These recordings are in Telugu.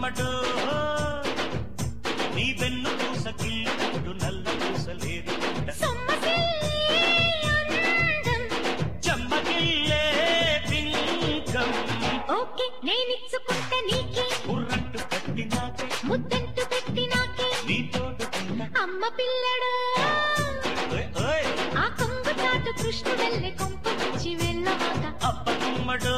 గుమ్మడు నీ వెన్ను పూస కిల్లుడు నల్ల పూసలేదు సొమ్మసిల్లి అందం. చెమ్మగిల్లే పింకం ఓకే నేనిచ్చుకుంటా నీకే ఉర్రంటు కట్టినాకే ముద్దంటు పెట్టి నాకే నీ తోడు ఉన్న అమ్మ పిల్లడు ఓయ్ ఓయ్ ఆ కొంగు చాటు కృష్ణుడల్లే కొంప నుంచి వెళ్ళవాక అప్ప గుమ్మడు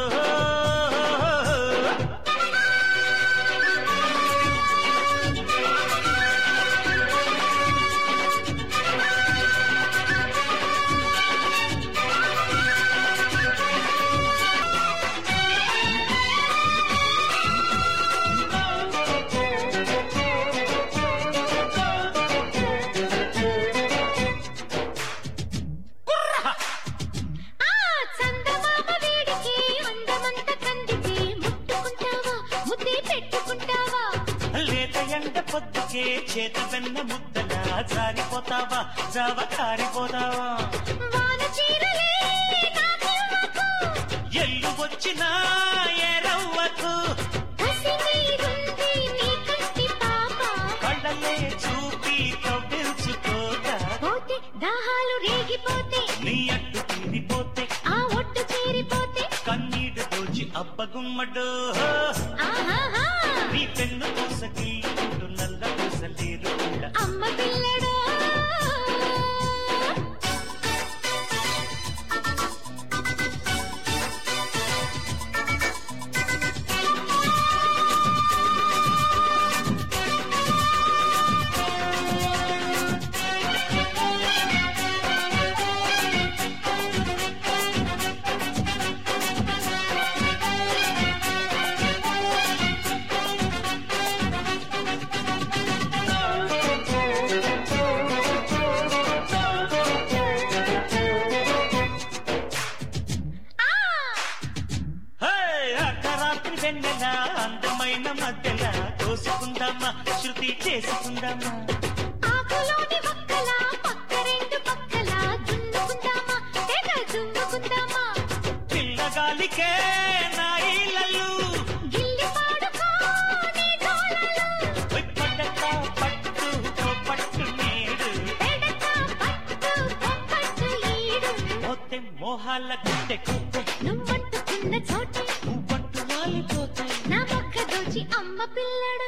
ఆ చందమామ వేడికి అందమంత కందికి ముట్టుకుంటావా ముద్దే పెట్టుకుంటావా లేత ఎండ పొద్దుకే చేత వెన్న ముద్దలా జారిపోతావా జావ కారిపోతావా వాన చీరలే నాకివ్వకు. ఎల్లు వచ్చినా ఎరవ్వకు కసి నీరుంది నీ కంటి పాప కళ్ళలే చూపి కవ్వించుకోక పోతే దాహాలు రేగిపోతే నీ అట్టు తీరిపోతే ఆ ఒట్టు చేరిపోతే కన్నీడు దోచి అబ్బగుమ్మడు ఆహాహా నీ పెన్ను పూసకి నల్ల పూసలేరు అమ్మ పిల్లడు ఆ హే, అర్ధరాత్రి వెన్నెల అందమైన మధ్యల తోసుకుందామా శృతి చేసుకుందామా ఆకులోని మొక్కల పక్క రెండు పక్కల దున్నుకుందామా తెగ దున్నుకుందామా పిల్లగాలికే నా ఇళ్ళలు గిల్లి పాడుకో నీ డోలలు పడక పట్టు ఓ పట్టు నీడు పెడక పట్టు పొప్పట్టు ఈడు పోతే మోహాల గుట్టె కుట్టె నువ్వంటుకున్న చోటే పువ్వట్టు వాలిపోతే నా పక్క దోచి అమ్మ పిల్లడు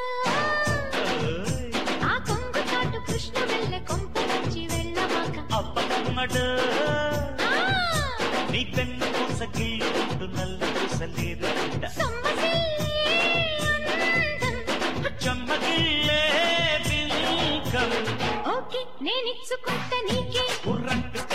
ఆ కొంగు చాటు కృష్ణ వెళ్ళ కొంపు నుంచి వెళ్ళమాక అబ్బమ్మడు ఆ నీ పెన్ను పూస గిల్లుకుంటూ నల్ల పూసలేదు సొమ్మసిల్లి అందం. చెమ్మగిల్లే బింకం ఓకే నేనిచ్చుకుంటా నీకే ఉర్రంటు